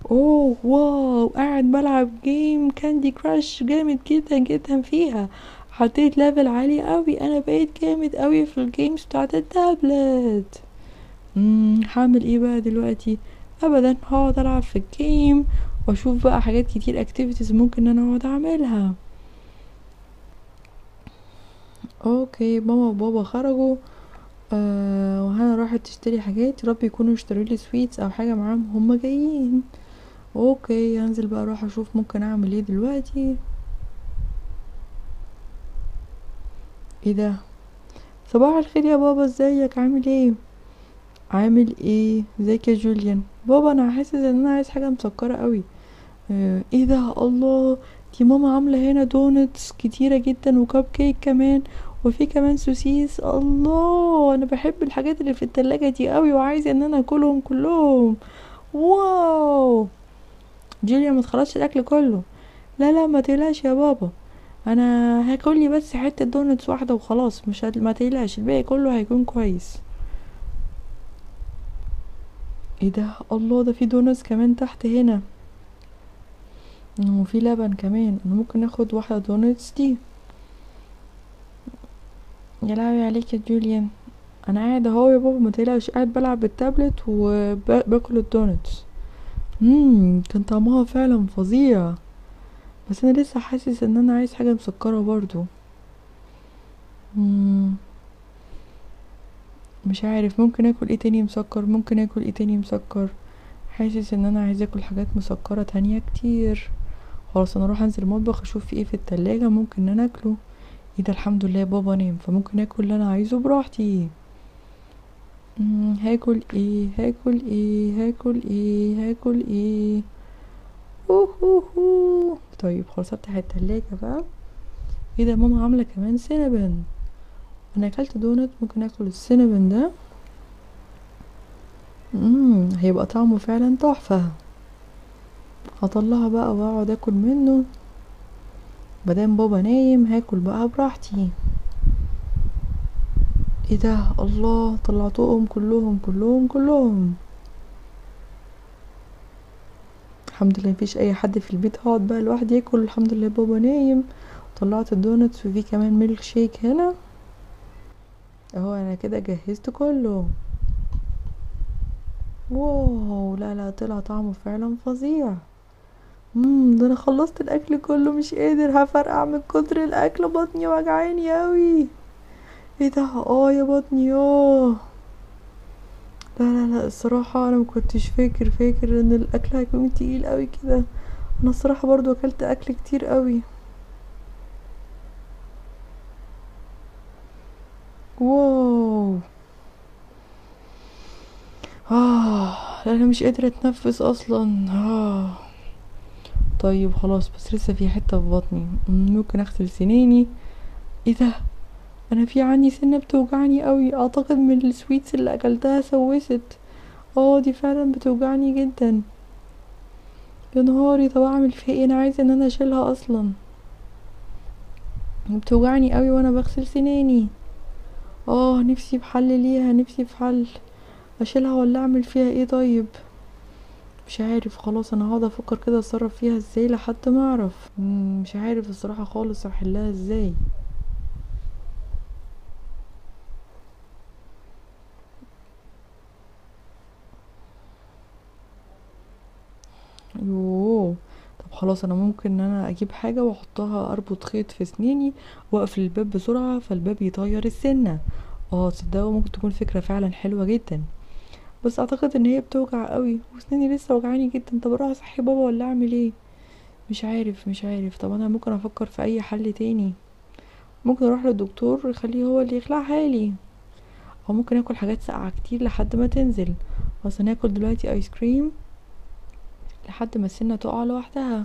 اوه واو قاعد بلعب جيم كاندي كراش جامد جدا جدا فيها حطيت ليفل عالي قوي انا بقيت جامد قوي في الجيمز بتاعت التابلت امم هعمل ايه بقى دلوقتي ابدا هقعد العب في الجيم واشوف بقى حاجات كتير اكتيفيتيز ممكن ان انا اقعد اعملها اوكي ماما وبابا خرجوا آه وهنا راحت تشتري حاجات يا رب يكونوا اشتروا لي سويتس او حاجه معاهم هما جايين اوكي هنزل بقى اروح اشوف ممكن اعمل ايه دلوقتي ايه ده صباح الخير يا بابا ازيك عامل ايه عامل ايه ازيك يا جوليان بابا انا حاسس ان انا عايز حاجه مسكره قوي آه ايه ده الله دي ماما عامله هنا دونتس كتيره جدا وكب كيك كمان وفي كمان سوسيس الله انا بحب الحاجات اللي في التلاجة دي قوي وعايزه ان انا اكلهم كلهم واو جوليا ما تخلصش الاكل كله لا لا ما تقلقش يا بابا انا هاكل لي بس حته دونتس واحده وخلاص مش هت... ما تقلقش الباقي كله هيكون كويس ايه ده الله ده في دونتس كمان تحت هنا وفي لبن كمان انا ممكن اخد واحده دونتس دي يا لهوي عليك يا جوليان انا قاعد اهو يا بابا ما تقلقش قاعد بلعب بالتابلت وباكل الدونتس امم كان طعمها فعلا فظيع بس انا لسه حاسس ان انا عايز حاجه مسكره برضو مم. مش عارف ممكن اكل ايه تاني مسكر ممكن اكل ايه تاني مسكر حاسس ان انا عايز اكل حاجات مسكره تانية كتير خلاص انا اروح انزل المطبخ اشوف في ايه في التلاجة ممكن ان انا اكله ايه ده الحمد لله بابا نام فممكن اكل اللي انا عايزه براحتي مم، هاكل ايه هاكل ايه هاكل ايه هاكل ايه أوه أوه أوه. طيب خلاص افتح التلاجة بقى ايه ده ماما عاملة كمان سينابن انا اكلت دونت ممكن اكل السينابن ده مم. هيبقى طعمه فعلا تحفة هطلعها بقى واقعد اكل منه مادام بابا نايم هاكل بقى براحتي ايه ده الله طلعتهم كلهم كلهم كلهم الحمد لله مفيش اي حد في البيت هقعد بقى لوحدي ياكل الحمد لله بابا نايم طلعت الدونتس وفي كمان ميلك شيك هنا اهو انا كده جهزت كله واو لا لا طلع طعمه فعلا فظيع امم ده انا خلصت الاكل كله مش قادر هفرقع من كتر الاكل بطني وجعاني اوي ايه ده اه يا بطني اه لا لا لا الصراحة انا مكنتش فاكر فاكر ان الاكل هيكون تقيل اوي كده انا الصراحة برضو اكلت اكل كتير اوي واو اه لا انا مش قادرة اتنفس اصلا اه طيب خلاص بس لسه في حتة في بطني ممكن اغسل سناني ايه ده انا في عندي سنة بتوجعني قوي اعتقد من السويتس اللي اكلتها سوست اه دي فعلا بتوجعني جدا يا نهاري طب اعمل فيها ايه انا عايزه ان انا اشيلها اصلا بتوجعني قوي وانا بغسل سناني اه نفسي في حل ليها نفسي في حل اشيلها ولا اعمل فيها ايه طيب مش عارف خلاص انا هقعد افكر كده اتصرف فيها ازاي لحد ما اعرف مم، مش عارف الصراحه خالص احلها ازاي يوه طب خلاص انا ممكن ان انا اجيب حاجه واحطها اربط خيط في سنيني واقفل الباب بسرعه فالباب يطير السنه اه تصدقوا ممكن تكون فكره فعلا حلوه جدا بس اعتقد ان هي بتوجع قوي وسناني لسه وجعاني جدا طب اروح اصحي بابا ولا اعمل ايه مش عارف مش عارف طب انا ممكن افكر في اي حل تاني ممكن اروح للدكتور يخليه هو اللي يخلعها لي او ممكن اكل حاجات ساقعه كتير لحد ما تنزل بس انا اكل دلوقتي ايس كريم لحد ما السنه تقع لوحدها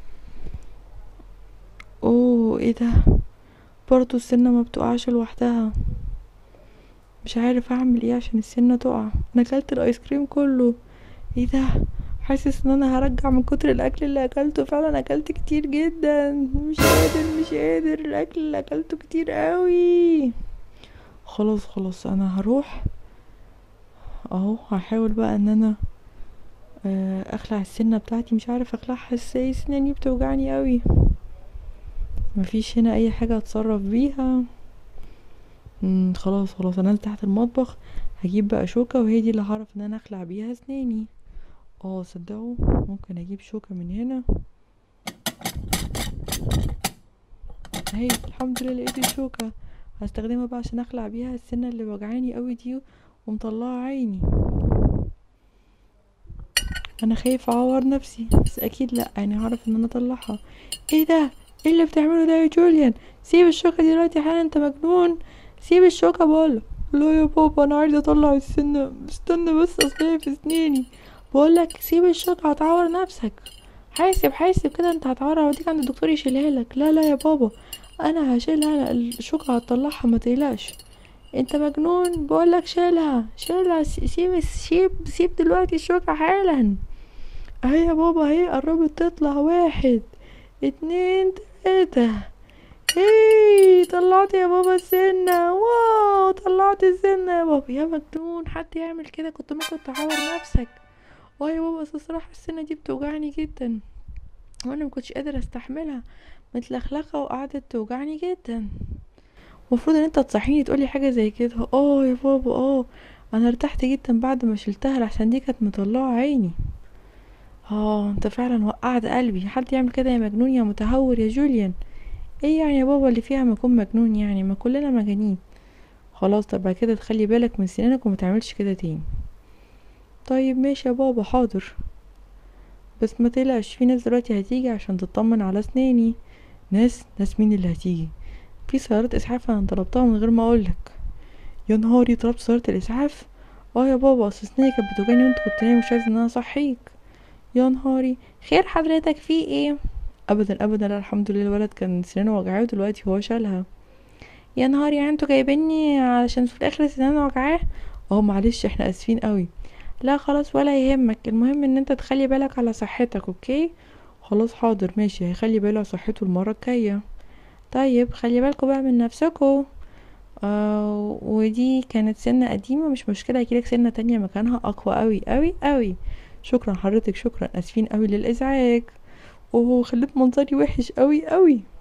اوه ايه ده برضو السنه ما بتقعش لوحدها مش عارف اعمل ايه عشان السنه تقع انا اكلت الايس كريم كله ايه ده حاسس ان انا هرجع من كتر الاكل اللي اكلته فعلا اكلت كتير جدا مش قادر مش قادر الاكل اللي اكلته كتير قوي خلاص خلاص انا هروح اهو هحاول بقى ان انا آه، اخلع السنه بتاعتي مش عارف اخلعها ازاي سناني بتوجعني قوي مفيش هنا اي حاجه اتصرف بيها مم خلاص خلاص انا نزلت تحت المطبخ هجيب بقى شوكه وهي دي اللي هعرف ان انا اخلع بيها اسناني اه صدقوا ممكن اجيب شوكه من هنا اهي الحمد لله لقيت الشوكه هستخدمها بقى عشان اخلع بيها السنه اللي وجعاني قوي دي ومطلعه عيني انا خايفه اعور نفسي بس اكيد لا يعني هعرف ان انا اطلعها ايه ده ايه اللي بتعمله ده يا جوليان سيب الشوكه دي دلوقتي حالا انت مجنون سيب الشوكه بقول لا يا بابا انا عايزه اطلع السنه استنى بس اصل هي في اسناني بقولك سيب الشوكه هتعور نفسك حاسب حاسب كده انت هتعورها وديك عند الدكتور يشيلها لك لا لا يا بابا انا هشيلها أنا الشوكه هتطلعها ما تقلقش انت مجنون بقولك شيلها شيلها سيب سيب سيب دلوقتي الشوكه حالا اهي يا بابا اهي قربت تطلع واحد اتنين تلاتة ايه طلعت يا بابا السنة واو طلعت السنة يا بابا يا مجنون حد يعمل كده كنت ممكن تعور نفسك اه يا بابا بس الصراحة السنة دي بتوجعني جدا وانا مكنتش قادرة استحملها متلخلخة وقعدت توجعني جدا المفروض ان انت تصحيني تقولي حاجة زي كده اه يا بابا اه انا ارتحت جدا بعد ما شلتها لحسن دي كانت مطلعة عيني اه انت فعلا وقعت قلبي حد يعمل كده يا مجنون يا متهور يا جوليان ايه يعني يا بابا اللي فيها ما اكون مجنون يعني ما كلنا مجانين خلاص طب بعد كده تخلي بالك من سنانك وما تعملش كده تاني طيب ماشي يا بابا حاضر بس ما تقلقش في ناس دلوقتي هتيجي عشان تطمن على اسناني ناس ناس مين اللي هتيجي في سيارات اسعاف انا طلبتها من غير ما اقولك يا نهاري طلبت سيارة الاسعاف اه يا بابا اصل اسناني كانت بتوجعني وانت كنت نايم مش عايز ان انا اصحيك يا نهاري خير حضرتك في ايه ابدا ابدا لا الحمد لله الولد كان سنانه وجعاه ودلوقتي هو شالها يا نهاري يعني انتوا جايبيني علشان في الاخر سنانه وجعاه اه معلش احنا اسفين قوي لا خلاص ولا يهمك المهم ان انت تخلي بالك على صحتك اوكي خلاص حاضر ماشي هيخلي باله على صحته المرة الجاية طيب خلي بالكوا بقى من نفسكوا آه ودي كانت سنة قديمة مش مشكلة هيجيلك سنة تانية مكانها اقوى قوي قوي قوي شكرا حضرتك شكرا اسفين قوي للازعاج اوه خليت منظري وحش قوي قوي